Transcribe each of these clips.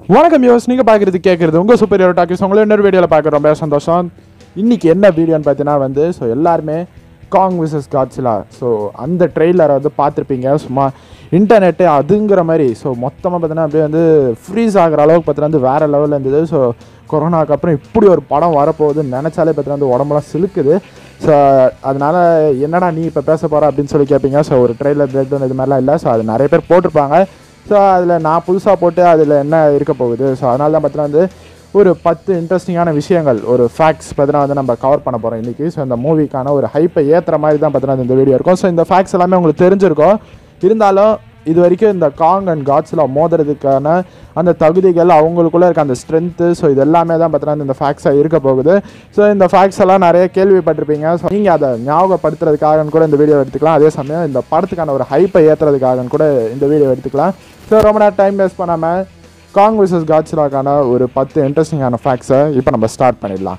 வணக்கம் யோஸ் நீங்கள் பார்க்குறது கேட்குறது உங்கள் சூப்பர் ஹீரோ டாக்கிஸ் உங்களை இன்னொரு வீடியோவில் பார்க்குறோம் ரொம்ப சந்தோஷம் இன்றைக்கி என்ன வீடியோன்னு பார்த்தீங்கன்னா வந்து ஸோ எல்லாருமே காங் விசஸ் காட்ஸிலா ஸோ அந்த ட்ரெய்லரை வந்து பார்த்துருப்பீங்க சும்மா இன்டர்நெட்டு அதுங்கிற மாதிரி ஸோ மொத்தமாக பார்த்தீங்கன்னா அப்படியே வந்து ஃப்ரீஸ் ஆகிற அளவுக்கு பார்த்தீங்கன்னா வந்து வேறு லெவலில் இருந்தது ஸோ கொரோனாக்கு அப்புறம் இப்படி ஒரு படம் வரப்போகுதுன்னு நினச்சாலே பார்த்தீங்கன்னா வந்து உடம்புலாம் சிலுக்குது ஸோ அதனால் என்னடா நீ இப்போ பேச போகிற அப்படின்னு சொல்லி கேட்பீங்க ஸோ ஒரு ட்ரெய்லர் பிரேக் டவுன் இது மாதிரிலாம் இல்லை ஸோ அது நிறைய பேர் போட்டிருப்பாங்க ஸோ அதில் நான் புதுசாக போட்டு அதில் என்ன இருக்க போகுது ஸோ அதனால தான் பார்த்தீங்கன்னா வந்து ஒரு பத்து இன்ட்ரெஸ்டிங்கான விஷயங்கள் ஒரு ஃபேக்ட்ஸ் பார்த்தீங்கன்னா வந்து நம்ம கவர் பண்ண போகிறோம் இன்றைக்கி ஸோ இந்த மூவிக்கான ஒரு ஹைப்பை ஏற்றுற மாதிரி தான் பார்த்தீங்கன்னா இந்த வீடியோ இருக்கும் ஸோ இந்த ஃபேக்ட்ஸ் எல்லாமே உங்களுக்கு தெரிஞ்சிருக்கும் இருந்தாலும் இது வரைக்கும் இந்த காங் அண்ட் காட்ஸில் மோதுறதுக்கான அந்த தகுதிகள் அவங்களுக்குள்ள இருக்க அந்த ஸ்ட்ரென்த்து ஸோ இது எல்லாமே தான் பார்த்தீங்கன்னா இந்த ஃபேக்ட்ஸாக இருக்க போகுது ஸோ இந்த ஃபேக்ட்ஸ் எல்லாம் நிறைய கேள்விப்பட்டிருப்பீங்க ஸோ நீங்கள் அதை ஞாபகப்படுத்துறதுக்காக கூட இந்த வீடியோ எடுத்துக்கலாம் அதே சமயம் இந்த படத்துக்கான ஒரு ஹைப்பை ஏற்றுறதுக்காக கூட இந்த வீடியோ எடுத்துக்கலாம் ஸோ ரொம்ப நேரம் டைம் வேஸ்ட் பண்ணாமல் காங் விசஸ் காட்ஸிலாக்கான ஒரு பத்து இன்ட்ரெஸ்டிங்கான ஃபேக்ட்ஸை இப்போ நம்ம ஸ்டார்ட் பண்ணிடலாம்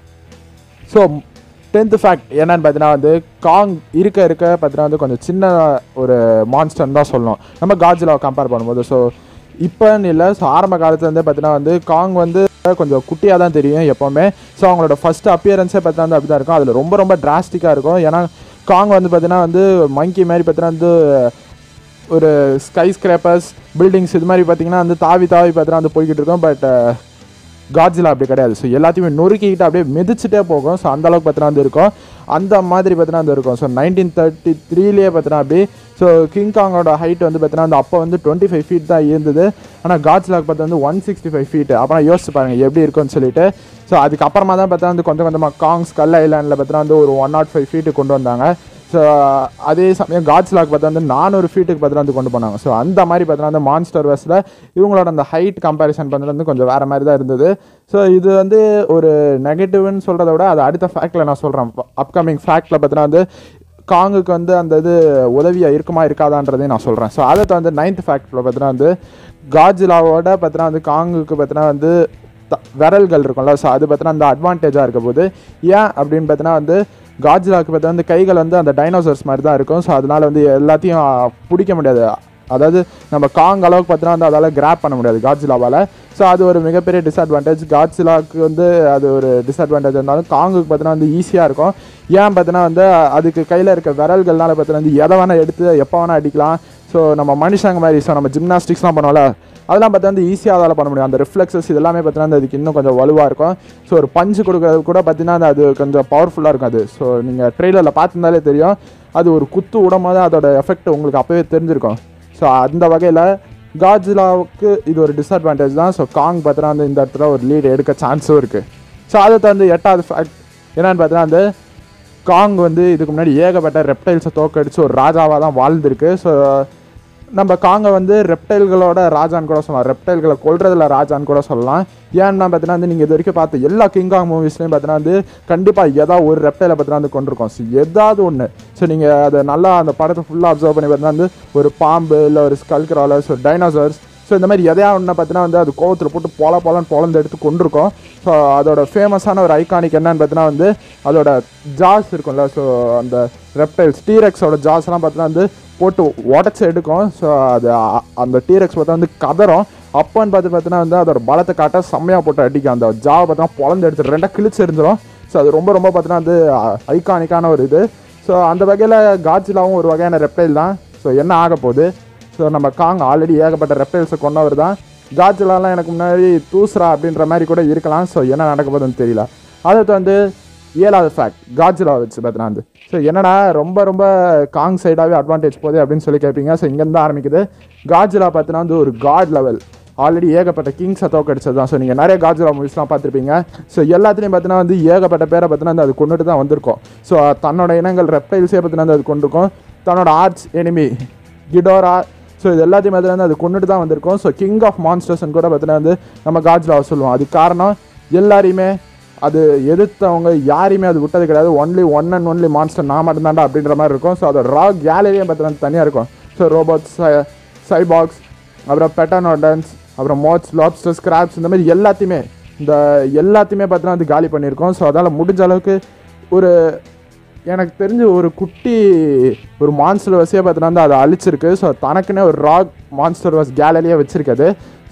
ஸோ டென்த்து ஃபேக்ட் என்னன்னு பார்த்தீங்கன்னா வந்து காங் இருக்க இருக்க பார்த்தீங்கன்னா வந்து கொஞ்சம் சின்ன ஒரு மான்ஸ்டர்னு தான் சொல்லணும் நம்ம காட்ஸிலாவை கம்பேர் பண்ணும்போது ஸோ இப்போன்னு இல்லை ஸோ ஆரம்ப காலத்துலேருந்தே பார்த்தீங்கன்னா வந்து காங் வந்து கொஞ்சம் குட்டியாக தான் தெரியும் எப்போவுமே ஸோ அவங்களோட ஃபஸ்ட் அப்பியரன்ஸே பார்த்தீங்கன்னா வந்து அப்படி தான் இருக்கும் அதில் ரொம்ப ரொம்ப டிராஸ்டிக்காக இருக்கும் ஏன்னா காங் வந்து பார்த்தீங்கன்னா வந்து மங்கி மாதிரி பார்த்தீங்கன்னா வந்து ஒரு ஸ்கை ஸ்கிராப்பர்ஸ் பில்டிங்ஸ் இது மாதிரி பார்த்தீங்கன்னா வந்து தாவி தாவி பார்த்தீங்கன்னா வந்து போய்கிட்டு இருக்கோம் பட் காட்ஸில் அப்படி கிடையாது ஸோ எல்லாத்தையுமே நொறுக்கிக்கிட்டு அப்படியே மிதிச்சுட்டே போகும் ஸோ அந்த அளவுக்கு பார்த்தீங்கன்னா வந்து இருக்கும் அந்த மாதிரி பார்த்தீங்கன்னா வந்து இருக்கும் ஸோ நைன்டீன் தேர்ட்டி த்ரீலேயே பார்த்தீங்கன்னா அப்படி ஸோ கிங் காங்கோட ஹைட் வந்து பார்த்தீங்கன்னா வந்து அப்போ வந்து டுவெண்ட்டி ஃபைவ் ஃபீட் தான் இருந்தது ஆனால் காட்ஸ்லாக் பார்த்தா வந்து ஒன் சிக்ஸ்டி ஃபைவ் ஃபீட் அப்புறம் யோசிச்சு பாருங்கள் எப்படி இருக்கும்னு சொல்லிட்டு ஸோ அதுக்கப்புறமா தான் பார்த்தா வந்து கொஞ்சம் கொஞ்சமாக காங் ஸ்கல் ஐலாண்டில் பார்த்தா வந்து ஒரு ஒன் நாட் ஃபைவ் ஃபீட்டு கொண்டு வந்தாங்க ஸோ அதே சமயம் காட்ஸ்லாக் பார்த்தா வந்து நானூறு ஃபீட்டுக்கு பார்த்தா வந்து கொண்டு போனாங்க ஸோ அந்த மாதிரி பார்த்தீங்கன்னா வந்து மான்ஸ்டர் வர்ஸில் இவங்களோட அந்த ஹைட் கம்பேரிசன் பண்ணுறது வந்து கொஞ்சம் வேறு மாதிரி தான் இருந்தது ஸோ இது வந்து ஒரு நெகட்டிவ்னு சொல்கிறத விட அது அடுத்த ஃபேக்டில் நான் சொல்கிறேன் அப்கமிங் ஃபேக்டில் பார்த்தீங்கன்னா வந்து காங்குக்கு வந்து அந்த இது உதவியாக இருக்குமா இருக்காதான்றதையும் நான் சொல்கிறேன் ஸோ அதை வந்து நைன்த் ஃபேக்டில் பார்த்தீங்கன்னா வந்து காஜிலாவோட பார்த்தீங்கன்னா வந்து காங்குக்கு பார்த்தீங்கன்னா வந்து த- விரல்கள் இருக்கும்ல ஸோ அது பார்த்தீங்கன்னா அந்த அட்வான்டேஜாக இருக்க போது ஏன் அப்படின்னு பார்த்தீங்கன்னா வந்து காஜிலாவுக்கு பார்த்தா வந்து கைகள் வந்து அந்த டைனோசர்ஸ் மாதிரி தான் இருக்கும் ஸோ அதனால வந்து எல்லாத்தையும் ஆ, பிடிக்க முடியாது அதாவது நம்ம காங் அளவுக்கு பார்த்தீங்கன்னா வந்து அதால் கிராப் பண்ண முடியாது காட்ஸிலாவால் ஸோ அது ஒரு மிகப்பெரிய டிஸ்அட்வான்டேஜ் காட்ஸிலாவுக்கு வந்து அது ஒரு டிஸ்அட்வான்டேஜ் இருந்தாலும் காங்குக்கு பார்த்தீங்கன்னா வந்து ஈஸியாக இருக்கும் ஏன் பார்த்தீங்கன்னா வந்து அதுக்கு கையில் இருக்க விரல்கள்னால பார்த்தீங்கன்னா வந்து எதை வேணால் எடுத்து எப்போ வேணால் அடிக்கலாம் ஸோ நம்ம மனுஷங்க மாதிரி ஸோ நம்ம ஜிம்னாஸ்டிக்ஸ்லாம் பண்ணுவோம்ல அதெல்லாம் பார்த்தா வந்து ஈஸியாக அதால் பண்ண முடியும் அந்த ரிஃப்ளெக்ஸஸ் இதெல்லாமே பார்த்தீங்கன்னா வந்து அதுக்கு இன்னும் கொஞ்சம் வலுவாக இருக்கும் ஸோ ஒரு பஞ்சு கொடுக்கறது கூட பார்த்தீங்கன்னா அது- அது கொஞ்சம் பவர்ஃபுல்லாக இருக்கும் அது ஸோ நீங்கள் ட்ரெயிலரில் பார்த்துருந்தாலே தெரியும் அது ஒரு குத்து விடும்போது அதோட எஃபெக்ட் உங்களுக்கு அப்போவே தெரிஞ்சிருக்கும் ஸோ அந்த வகையில் காஜிலாவுக்கு இது ஒரு டிஸ்அட்வான்டேஜ் தான் ஸோ காங் பார்த்தீங்கன்னா வந்து இந்த இடத்துல ஒரு லீட் எடுக்க சான்ஸும் இருக்குது ஸோ அதை தந்து எட்டாவது ஃபேக்ட் என்னன்னு பார்த்தீங்கன்னா வந்து காங் வந்து இதுக்கு முன்னாடி ஏகப்பட்ட ரெப்டைல்ஸை தோக்கடிச்சு ஒரு ராஜாவாக தான் வாழ்ந்திருக்கு ஸோ நம்ம காங்கை வந்து ரெப்டைல்களோட ராஜான்னு கூட சொல்லலாம் ரெப்டைல்களை கொல்றதுல ராஜான்னு கூட சொல்லலாம் ஏன்னா பார்த்தீங்கன்னா வந்து நீங்கள் இது வரைக்கும் பார்த்த எல்லா கிங்காங் மூவிஸ்லையும் பார்த்தீங்கன்னா வந்து கண்டிப்பாக ஏதாவது ஒரு ரெப்டைலை பார்த்தீங்கன்னா வந்து கொண்டிருக்கோம் ஸோ ஏதாவது ஒன்று ஸோ நீங்கள் அதை நல்லா அந்த படத்தை ஃபுல்லாக அப்சர்வ் பண்ணி பார்த்தீங்கன்னா வந்து ஒரு பாம்பு இல்லை ஒரு ஸ்கல் கிராலர்ஸ் ஒரு டைனோசர்ஸ் ஸோ இந்த மாதிரி எதையா ஒன்று பார்த்தீங்கன்னா வந்து அது கோவத்தில் போட்டு பொல பொலன்னு பொலந்து எடுத்து கொண்டிருக்கோம் ஸோ அதோட ஃபேமஸான ஒரு ஐகானிக் என்னன்னு பார்த்தீங்கன்னா வந்து அதோட ஜாஸ் இருக்கும்ல ஸோ அந்த ரெப்டைல்ஸ் டீரெக்ஸோட ஜாஸ்லாம் பார்த்தீங்கன்னா வந்து போட்டு உடச்சி எடுக்கும் ஸோ அது அ- அந்த டீரெக்ஸ் பார்த்தா வந்து கதறும் அப்போன்னு பார்த்து பார்த்தீங்கன்னா வந்து அதோட பலத்தை காட்ட செம்மையாக போட்டு அடிக்கும் அந்த ஜாவை பார்த்தா பொலந்து எடுத்து ரெண்டாக கிழிச்சு எரிஞ்சிடும் ஸோ அது ரொம்ப ரொம்ப பார்த்தீங்கன்னா வந்து ஐகானிக்கான ஒரு இது ஸோ அந்த வகையில் காட்சிலாவும் ஒரு வகையான ரெப்டைல் தான் ஸோ என்ன ஆக போகுது ஸோ நம்ம காங் ஆல்ரெடி ஏகப்பட்ட ரெப்டைல்ஸை கொண்டவர் தான் காட்சிலாலாம் எனக்கு முன்னாடி தூசுரா அப்படின்ற மாதிரி கூட இருக்கலாம் ஸோ என்ன நடக்க போகுதுன்னு தெரியல அடுத்து வந்து ஏழாவது ஃபேக்ட் காட்சிலா வச்சு பார்த்தீங்கன்னா வந்து ஸோ என்னடா ரொம்ப ரொம்ப காங் சைடாகவே அட்வான்டேஜ் போகுது அப்படின்னு சொல்லி கேட்பீங்க ஸோ இங்கேருந்து ஆரம்பிக்குது காட்சிலா பார்த்தீங்கன்னா வந்து ஒரு காட் லெவல் ஆல்ரெடி ஏகப்பட்ட கிங்ஸை தோக்கடிச்சது தான் ஸோ நீங்கள் நிறைய காஜிலா மூவிஸ்லாம் பார்த்துருப்பீங்க ஸோ எல்லாத்துலேயும் பார்த்தீங்கன்னா வந்து ஏகப்பட்ட பேரை பார்த்தீங்கன்னா வந்து அது கொண்டுட்டு தான் வந்திருக்கும் ஸோ தன்னோட இனங்கள் ரெப்டைல்ஸே பார்த்தீங்கன்னா வந்து அது கொண்டிருக்கும் தன்னோட ஆர்ட்ஸ் எனிமி கிடோரா ஸோ இது எல்லாத்தையும் பார்த்தீங்கன்னா வந்து அது கொண்டுட்டு தான் வந்திருக்கும் ஸோ கிங் ஆஃப் மான்ஸ்டர்ஸ்னு கூட பார்த்தீங்கன்னா வந்து நம்ம காஜ்லாவை சொல்லுவோம் அதுக்கு காரணம் எல்லாரையுமே அது எதிர்த்தவங்க யாரையுமே அது விட்டது கிடையாது only one and only monster நான் மட்டும்தான்டா அப்படின்ற மாதிரி இருக்கும் ஸோ அதோட ரா கேலரியே பார்த்தீங்கன்னா தனியாக இருக்கும் ஸோ ரோபோட்ஸ் சைபாக்ஸ் அப்புறம் பெட்டனோடன்ஸ் அப்புறம் மோட்ஸ் லாப்ஸ்டர்ஸ் கிராப்ஸ் இந்த மாதிரி எல்லாத்தையுமே இந்த எல்லாத்தையுமே பார்த்தீங்கன்னா வந்து காலி பண்ணியிருக்கோம் ஸோ அதனால் முடிஞ்ச அளவுக்கு ஒரு எனக்கு தெரிஞ்சு ஒரு குட்டி ஒரு மான்ஸ்டர் வசியாக பார்த்தீங்கன்னா வந்து அதை அழிச்சிருக்கு ஸோ தனக்குன்னே ஒரு ராக் மான்ஸ்டர் வஸ் கேலரியே வச்சிருக்குது ஸோ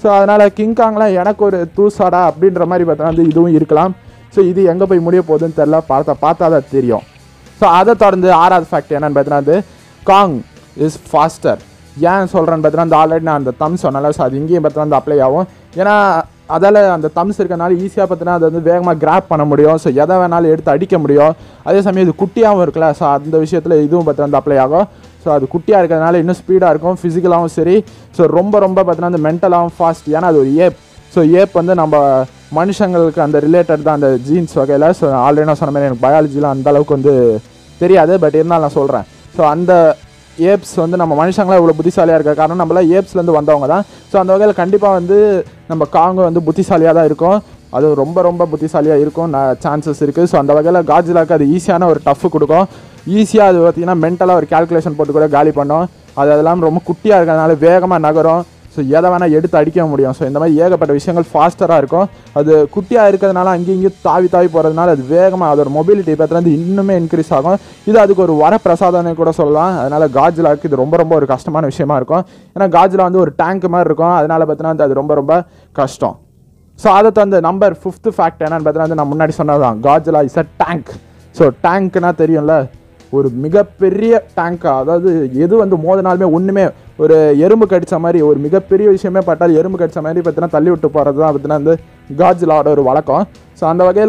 ஸோ அதனால் கிங்காங்லாம் எனக்கு ஒரு தூசாடா அப்படின்ற மாதிரி பார்த்தா வந்து இதுவும் இருக்கலாம் ஸோ இது எங்கே போய் முடிய போகுதுன்னு தெரில பார்த்தா பார்த்தா தான் தெரியும் ஸோ அதை தொடர்ந்து ஆறாவது ஃபேக்ட் என்னன்னு பார்த்தீங்கன்னா வந்து காங் இஸ் ஃபாஸ்டர் ஏன் சொல்கிறேன்னு பார்த்தீங்கன்னா அந்த ஆல்ரெடி நான் அந்த தம் சொன்னால ஸோ அது இங்கேயும் பார்த்தீங்கன்னா அந்த அப்ளை ஆகும் ஏன்னா அதால் அந்த தம்ஸ் இருக்கனால ஈஸியாக பார்த்தீங்கன்னா அது வந்து வேகமாக கிராப் பண்ண முடியும் ஸோ எதை வேணாலும் எடுத்து அடிக்க முடியும் அதே சமயம் இது குட்டியாகவும் இருக்குல்ல ஸோ அந்த விஷயத்தில் இதுவும் பார்த்தீங்கன்னா அப்ளை ஆகும் ஸோ அது குட்டியாக இருக்கிறதுனால இன்னும் ஸ்பீடாக இருக்கும் ஃபிசிக்கலாகவும் சரி ஸோ ரொம்ப ரொம்ப பார்த்தீங்கன்னா அந்த மென்டலாகவும் ஃபாஸ்ட் ஏன்னா அது ஒரு ஏப் ஸோ ஏப் வந்து நம்ம மனுஷங்களுக்கு அந்த ரிலேட்டட் தான் அந்த ஜீன்ஸ் வகையில் ஸோ ஆல்ரெடி நான் சொன்ன மாதிரி எனக்கு பயாலஜிலாம் அந்த அளவுக்கு வந்து தெரியாது பட் இருந்தாலும் நான் சொல்கிறேன் ஸோ அந்த ஏப்ஸ் வந்து நம்ம மனுஷங்களாம் இவ்வளோ புத்திசாலியாக இருக்க காரணம் நம்மளாம் ஏப்ஸ்லேருந்து வந்தவங்க தான் ஸோ அந்த வகையில் கண்டிப்பாக வந்து நம்ம காங்கு வந்து புத்திசாலியாக தான் இருக்கும் அது ரொம்ப ரொம்ப புத்திசாலியாக இருக்கும் சான்சஸ் இருக்குது ஸோ அந்த வகையில் காஜிலாக்கு அது ஈஸியான ஒரு டஃப் கொடுக்கும் ஈஸியாக அது பார்த்தீங்கன்னா மென்டலாக ஒரு கால்குலேஷன் போட்டு கூட காலி பண்ணும் அது அதெல்லாம் ரொம்ப குட்டியாக இருக்கிறதுனால வேகமாக நகரும் ஸோ எதை வேணால் எடுத்து அடிக்க முடியும் ஸோ இந்த மாதிரி ஏகப்பட்ட விஷயங்கள் ஃபாஸ்டராக இருக்கும் அது குட்டியாக இருக்கிறதுனால அங்கேயும் இங்கேயும் தாவி தாவி போகிறதுனால அது வேகமாக அதோட மொபிலிட்டி பார்த்துலேருந்து இன்னுமே இன்க்ரீஸ் ஆகும் இது அதுக்கு ஒரு வரப்பிரசாதம்னு கூட சொல்லலாம் அதனால் காஜிலாக்கு இது ரொம்ப ரொம்ப ஒரு கஷ்டமான விஷயமா இருக்கும் ஏன்னா காஜிலா வந்து ஒரு டேங்க் மாதிரி இருக்கும் அதனால் பார்த்தீங்கன்னா வந்து அது ரொம்ப ரொம்ப கஷ்டம் ஸோ அதை தந்து நம்பர் ஃபிஃப்த்து ஃபேக்ட் என்னன்னு பார்த்தீங்கன்னா வந்து நான் முன்னாடி சொன்னதான் Godzilla is a tank so டேங்க்னா தெரியும்ல ஒரு மிகப்பெரிய டேங்க் அதாவது எது வந்து மோதினாலுமே ஒன்றுமே ஒரு எறும்பு கடிச்ச மாதிரி ஒரு மிகப்பெரிய விஷயமே பட்டால் எறும்பு கடிச்ச மாதிரி பார்த்தீங்கன்னா தள்ளி விட்டு போகிறது தான் பார்த்தீங்கன்னா வந்து காஜிலாவோட ஒரு வழக்கம் ஸோ அந்த வகையில்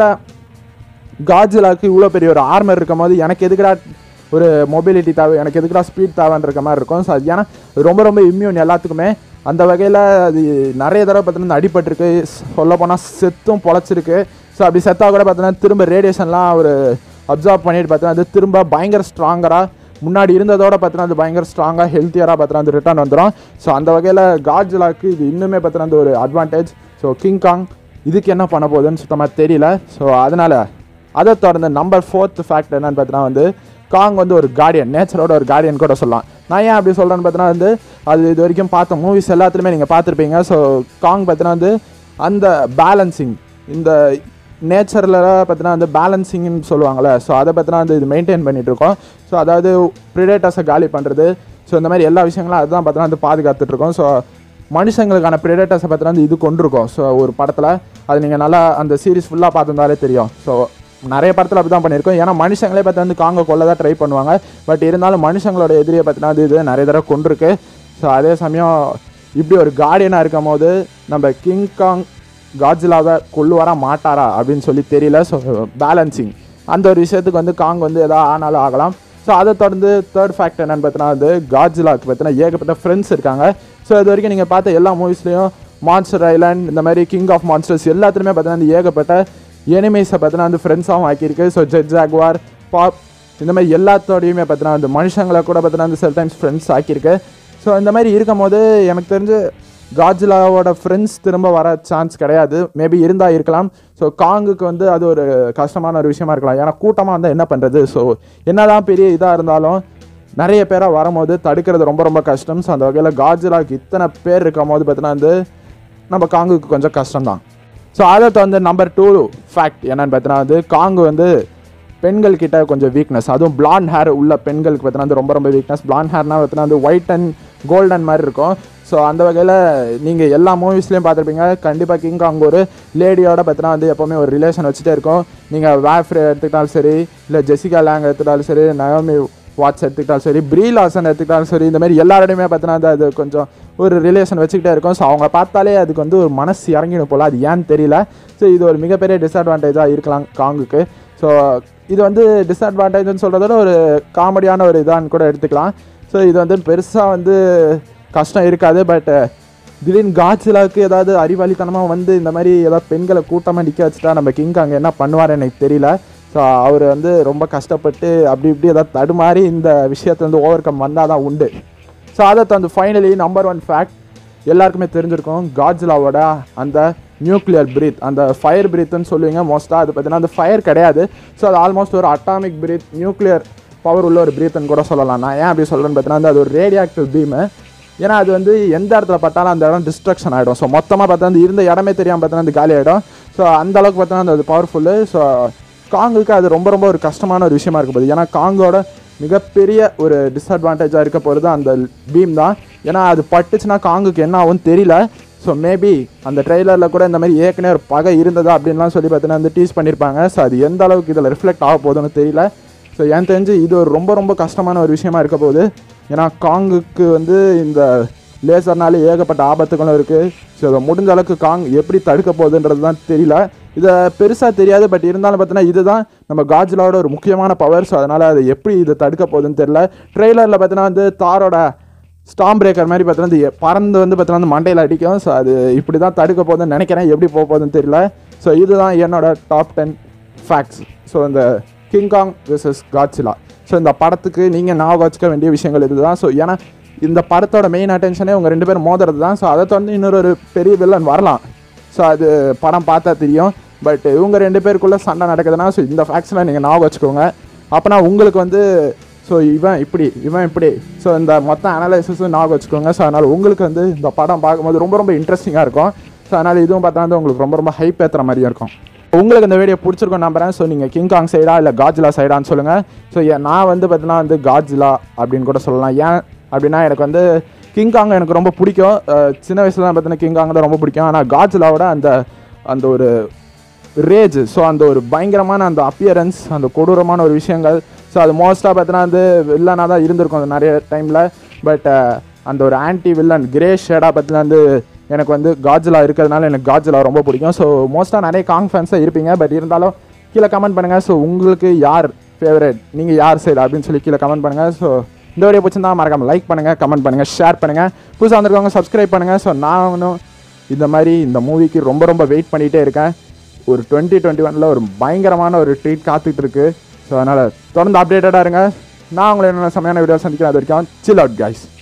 காஜிலாக்கு இவ்வளோ பெரிய ஒரு ஆர்மர் இருக்கும் போது எனக்கு எதுக்குடா ஒரு மொபிலிட்டி தேவை எனக்கு எதுக்குடா ஸ்பீட் தேவைன்ற இருக்க மாதிரி இருக்கும் ஸோ அது ஏன்னா அது ரொம்ப ரொம்ப இம்யூன் எல்லாத்துக்குமே அந்த வகையில் அது நிறைய தடவை பார்த்தீங்கன்னா அடிபட்டிருக்கு சொல்ல போனால் செத்தும் பொழைச்சிருக்கு ஸோ அப்படி செத்தா கூட பார்த்தீங்கன்னா திரும்ப ரேடியேஷன்லாம் ஒரு அப்சார்ப் பண்ணிட்டு பார்த்தீங்கன்னா அது திரும்ப பயங்கர ஸ்ட்ராங்கராக முன்னாடி இருந்ததோட பார்த்தீங்கன்னா அது பயங்கர ஸ்ட்ராங்காக ஹெல்த்தியராக பார்த்தீங்கன்னா அது ரிட்டர்ன் வந்துடும் ஸோ அந்த வகையில் காட்ஜிலாக்கு இது இன்னுமே பார்த்தீங்கன்னா அந்த ஒரு அட்வான்டேஜ் ஸோ கிங் காங் இதுக்கு என்ன பண்ண போகுதுன்னு சுத்தமாக தெரியல ஸோ அதனால் அதை தொடர்ந்து நம்பர் ஃபோர்த் ஃபேக்ட் என்னன்னு பார்த்தீங்கன்னா வந்து காங் வந்து ஒரு கார்டியன் நேச்சரோட ஒரு கார்டியன் கூட சொல்லலாம் நான் ஏன் அப்படி சொல்கிறேன்னு பார்த்தீங்கன்னா வந்து அது இது வரைக்கும் பார்த்த மூவிஸ் எல்லாத்துலேயுமே நீங்கள் பார்த்துருப்பீங்க ஸோ காங் பார்த்தீங்கன்னா வந்து அந்த பேலன்சிங் இந்த நேச்சரில் பார்த்தீங்கன்னா வந்து பேலன்சிங்னு சொல்லுவாங்கள்ல ஸோ அதை பார்த்தீங்கன்னா வந்து இது மெயின்டைன் பண்ணிட்டு இருக்கோம் ஸோ அதாவது ப்ரிடேட்டர்ஸை காலி பண்ணுறது ஸோ இந்த மாதிரி எல்லா விஷயங்களும் அதுதான் பார்த்தீங்கன்னா வந்து பாதுகாத்துட்டு இருக்கோம் ஸோ மனுஷங்களுக்கான ப்ரிடேட்டர்ஸை பார்த்தீங்கன்னா வந்து இது கொண்டிருக்கோம் ஸோ ஒரு படத்தில் அது நீங்கள் நல்லா அந்த சீரிஸ் ஃபுல்லாக பார்த்துருந்தாலே தெரியும் ஸோ நிறைய படத்தில் அப்படி தான் பண்ணியிருக்கோம் ஏன்னா மனுஷங்களே பார்த்து வந்து காங்க கொள்ள தான் ட்ரை பண்ணுவாங்க பட் இருந்தாலும் மனுஷங்களோட எதிரியை பார்த்தீங்கன்னா அது இது நிறைய தடவை கொண்டிருக்கு ஸோ அதே சமயம் இப்படி ஒரு கார்டியனாக இருக்கும் போது நம்ம கிங் காங் காஜிலாவை கொள்ளுவாரா மாட்டாரா அப்படின்னு சொல்லி தெரியல ஸோ பேலன்சிங் அந்த ஒரு விஷயத்துக்கு வந்து காங் வந்து எதாவது ஆனாலும் ஆகலாம் ஸோ அதை தொடர்ந்து தேர்ட் ஃபேக்ட் என்னன்னு பார்த்தீங்கன்னா வந்து காஜிலாக்கு பார்த்தீங்கன்னா ஏகப்பட்ட ஃப்ரெண்ட்ஸ் இருக்காங்க ஸோ இது வரைக்கும் நீங்கள் பார்த்த எல்லா மூவிஸ்லையும் மான்ஸ்டர் ஐலாண்ட் இந்த மாதிரி கிங் ஆஃப் மான்ஸ்டர்ஸ் எல்லாத்துலேயுமே பார்த்தீங்கன்னா வந்து ஏகப்பட்ட எனிமீஸை பார்த்தீங்கன்னா வந்து ஃப்ரெண்ட்ஸாகவும் ஆக்கியிருக்கு ஸோ ஜெட் ஜாக்வார் பாப் இந்த மாதிரி எல்லாத்தோடையுமே பார்த்தீங்கன்னா வந்து மனுஷங்களை கூட பார்த்தீங்கன்னா வந்து சில டைம்ஸ் ஃப்ரெண்ட்ஸ் ஆக்கியிருக்கு ஸோ இந்த மாதிரி இருக்கும் போது எனக்கு தெரிஞ்சு காஜிலாவோட ஃப்ரெண்ட்ஸ் திரும்ப வர சான்ஸ் கிடையாது மேபி இருந்தால் இருக்கலாம் ஸோ காங்குக்கு வந்து அது ஒரு கஷ்டமான ஒரு விஷயமா இருக்கலாம் ஏன்னா கூட்டமாக இருந்தால் என்ன பண்ணுறது ஸோ என்னதான் பெரிய இதாக இருந்தாலும் நிறைய பேராக வரும்போது தடுக்கிறது ரொம்ப ரொம்ப கஷ்டம் ஸோ அந்த வகையில் காஜிலாவுக்கு இத்தனை பேர் இருக்கும் போது பார்த்தீங்கன்னா வந்து நம்ம காங்குக்கு கொஞ்சம் கஷ்டம்தான் ஸோ அதை வந்து நம்பர் டூ ஃபேக்ட் என்னன்னு பார்த்தீங்கன்னா வந்து காங்கு வந்து பெண்கள் கிட்ட கொஞ்சம் வீக்னஸ் அதுவும் பிளாண்ட் ஹேர் உள்ள பெண்களுக்கு பார்த்தீங்கன்னா வந்து ரொம்ப ரொம்ப வீக்னஸ் பிளாண்ட் ஹேர்னா பார்த்தீங்கன்னா வந்து ஒயிட் அண்ட் கோல்டன் மாதிரி இருக்கும் ஸோ அந்த வகையில் நீங்கள் எல்லா மூவிஸ்லேயும் பார்த்துருப்பீங்க கண்டிப்பாக கிங் காங் ஒரு லேடியோட பார்த்தீங்கன்னா வந்து எப்போவுமே ஒரு ரிலேஷன் வச்சுட்டே இருக்கும் நீங்கள் வேஃப்ரே எடுத்துக்கிட்டாலும் சரி இல்லை ஜெசிகா லேங் எடுத்துக்கிட்டாலும் சரி நயோமி வாட்ஸ் எடுத்துக்கிட்டாலும் சரி ப்ரீ லாசன் எடுத்துக்கிட்டாலும் சரி இந்த மாதிரி எல்லாரோடையுமே பார்த்தீங்கன்னா வந்து அது கொஞ்சம் ஒரு ரிலேஷன் வச்சுக்கிட்டே இருக்கும் ஸோ அவங்க பார்த்தாலே அதுக்கு வந்து ஒரு மனசு இறங்கிடும் போல் அது ஏன்னு தெரியல ஸோ இது ஒரு மிகப்பெரிய டிஸ்அட்வான்டேஜாக இருக்கலாம் காங்குக்கு ஸோ இது வந்து டிஸ்அட்வான்டேஜ்னு சொல்கிறதோட ஒரு காமெடியான ஒரு இதான்னு கூட எடுத்துக்கலாம் ஸோ இது வந்து பெருசாக வந்து கஷ்டம் இருக்காது பட் திடீர்னு காட்சிலாவுக்கு ஏதாவது அறிவாளித்தனமாக வந்து இந்த மாதிரி ஏதாவது பெண்களை கூட்டமாக நிற்க வச்சுட்டா நம்ம கிங் அங்கே என்ன பண்ணுவார் எனக்கு தெரியல ஸோ அவர் வந்து ரொம்ப கஷ்டப்பட்டு அப்படி இப்படி ஏதாவது தடுமாறி இந்த விஷயத்தை வந்து ஓவர் கம் வந்தால் தான் உண்டு ஸோ அதை வந்து ஃபைனலி நம்பர் ஒன் ஃபேக்ட் எல்லாருக்குமே தெரிஞ்சிருக்கும் காட்ஜிலாவோட அந்த நியூக்ளியர் பிரீத் அந்த ஃபயர் பிரீத்துன்னு சொல்லுவீங்க மோஸ்ட்டாக அது பார்த்தீங்கன்னா அந்த ஃபயர் கிடையாது ஸோ அது ஆல்மோஸ்ட் ஒரு அட்டாமிக் பிரீத் நியூக்ளியர் பவர் உள்ள ஒரு பிரீத்துன்னு கூட சொல்லலாம் நான் ஏன் அப்படி சொல்கிறேன்னு பார்த்தீங்கன்னா வந்து அது ஒரு ரேடியாக்டிவ் பீமு ஏன்னா அது வந்து எந்த இடத்துல பார்த்தாலும் அந்த இடம் டிஸ்ட்ரக்ஷன் ஆகிடும் ஸோ மொத்தமாக பார்த்தா அந்த இருந்த இடமே தெரியாமல் பார்த்தீங்கன்னா அது காலி ஆகிடும் ஸோ அந்த அளவுக்கு பார்த்தீங்கன்னா அது பவர்ஃபுல்லு ஸோ காங்குக்கு அது ரொம்ப ரொம்ப ஒரு கஷ்டமான ஒரு விஷயமா இருக்க போகுது ஏன்னா காங்கோட மிகப்பெரிய ஒரு டிஸ்அட்வான்டேஜாக இருக்க போகிறது அந்த பீம் தான் ஏன்னா அது பட்டுச்சுன்னா காங்குக்கு என்ன ஆகும்னு தெரியல ஸோ மேபி அந்த ட்ரெய்லரில் கூட இந்த மாதிரி ஏற்கனவே ஒரு பகை இருந்ததா அப்படின்லாம் சொல்லி பார்த்தீங்கன்னா வந்து டீஸ் பண்ணியிருப்பாங்க ஸோ அது எந்த அளவுக்கு இதில் ரிஃப்ளெக்ட் ஆக போகுதுன்னு தெரியல ஸோ எனக்கு தெரிஞ்சு இது ஒரு ரொம்ப ரொம்ப கஷ்டமான ஒரு விஷயமா இருக்க போகுது ஏன்னா காங்குக்கு வந்து இந்த லேசர்னால ஏகப்பட்ட ஆபத்துகளும் இருக்குது ஸோ இதை முடிஞ்ச அளவுக்கு காங் எப்படி தடுக்க போகுதுன்றது தான் தெரியல இதை பெருசாக தெரியாது பட் இருந்தாலும் பார்த்தீங்கன்னா இதுதான் நம்ம காஜ்லாவோட ஒரு முக்கியமான பவர் ஸோ அதனால் அதை எப்படி இதை தடுக்க போகுதுன்னு தெரியல ட்ரெய்லரில் பார்த்தீங்கன்னா வந்து தாரோட ஸ்டாம் பிரேக்கர் மாதிரி பார்த்தீங்கன்னா இந்த பறந்து வந்து பார்த்தீங்கன்னா வந்து மண்டையில் அடிக்கும் ஸோ அது இப்படி தான் தடுக்க போகுதுன்னு நினைக்கிறேன் எப்படி போக போகுதுன்னு தெரியல ஸோ இதுதான் என்னோட டாப் டென் ஃபேக்ட்ஸ் ஸோ இந்த கிங்காங் விசஸ் காட்சிலா ஸோ இந்த படத்துக்கு நீங்கள் ஞாபகம் வச்சுக்க வேண்டிய விஷயங்கள் இதுதான் ஸோ ஏன்னா இந்த படத்தோட மெயின் அட்டென்ஷனே உங்கள் ரெண்டு பேரும் மோதுறது தான் ஸோ அதை தொடர்ந்து இன்னொரு ஒரு பெரிய வில்லன் வரலாம் ஸோ அது படம் பார்த்தா தெரியும் பட் இவங்க ரெண்டு பேருக்குள்ளே சண்டை நடக்குதுன்னா ஸோ இந்த ஃபேக்ட்ஸ்லாம் நீங்கள் ஞாபகம் வச்சுக்கோங்க அப்போனா உங்களுக்கு வந்து ஸோ இவன் இப்படி இவன் இப்படி ஸோ இந்த மொத்த அனலைசிஸும் ஞாபகம் வச்சுக்கோங்க ஸோ அதனால் உங்களுக்கு வந்து இந்த படம் பார்க்கும்போது ரொம்ப ரொம்ப இன்ட்ரெஸ்டிங்காக இருக்கும் ஸோ அதனால் இதுவும் பார்த்தா வந்து உங்களுக்கு ரொம்ப ரொம்ப ஹைப் ஏற்றுற மாதிரியும் இருக்கும் உங்களுக்கு இந்த வீடியோ பிடிச்சிருக்கும் நம்புறேன் ஸோ நீங்கள் கிங்காங் சைடா இல்லை காஜிலா சைடான்னு சொல்லுங்கள் ஸோ நான் வந்து பார்த்தீங்கன்னா வந்து காஜிலா அப்படின்னு கூட சொல்லலாம் ஏன் அப்படின்னா எனக்கு வந்து கிங்காங் எனக்கு ரொம்ப பிடிக்கும் அஹ் சின்ன வயசுல தான் பார்த்தீங்கன்னா கிங்காங் தான் ரொம்ப பிடிக்கும் ஆனால் காஜிலாவோட அந்த அந்த ஒரு ரேஜ் ஸோ அந்த ஒரு பயங்கரமான அந்த அப்பியரன்ஸ் அந்த கொடூரமான ஒரு விஷயங்கள் ஸோ அது மோஸ்ட்டாக பார்த்தீங்கன்னா வந்து வில்லனாக தான் இருந்திருக்கும் அது நிறைய டைமில் பட் அந்த ஒரு ஆன்டி வில்லன் கிரே ஷேடாக பார்த்தீங்கன்னா வந்து எனக்கு வந்து காஜிலா இருக்கிறதுனால எனக்கு காஜிலா ரொம்ப பிடிக்கும் ஸோ மோஸ்ட்டாக நிறைய காங் ஃபேன்ஸாக இருப்பீங்க பட் இருந்தாலும் கீழே கமெண்ட் பண்ணுங்கள் ஸோ உங்களுக்கு யார் ஃபேவரட் நீங்கள் யார் சைடு அப்படின்னு சொல்லி கீழே கமெண்ட் பண்ணுங்கள் ஸோ இந்த வீடியோ பிடிச்சிருந்தா மறக்காம லைக் பண்ணுங்கள் கமெண்ட் பண்ணுங்கள் ஷேர் பண்ணுங்கள் புதுசாக வந்திருக்கவங்க சப்ஸ்கிரைப் பண்ணுங்கள் ஸோ நானும் இந்த மாதிரி இந்த மூவிக்கு ரொம்ப ரொம்ப வெயிட் பண்ணிகிட்டே இருக்கேன் ஒரு டுவெண்ட்டி டுவெண்ட்டி ஒனில் ஒரு பயங்கரமான ஒரு ட்ரீட் காத்துக்கிட்டு இருக்கு ஸோ அதனால் தொடர்ந்து அப்டேட்டடாக இருங்க நான் உங்களை என்ன செமையான வீடியோ சந்திக்கிறேன் அது வரைக்கும் சில் அவுட் கைஸ்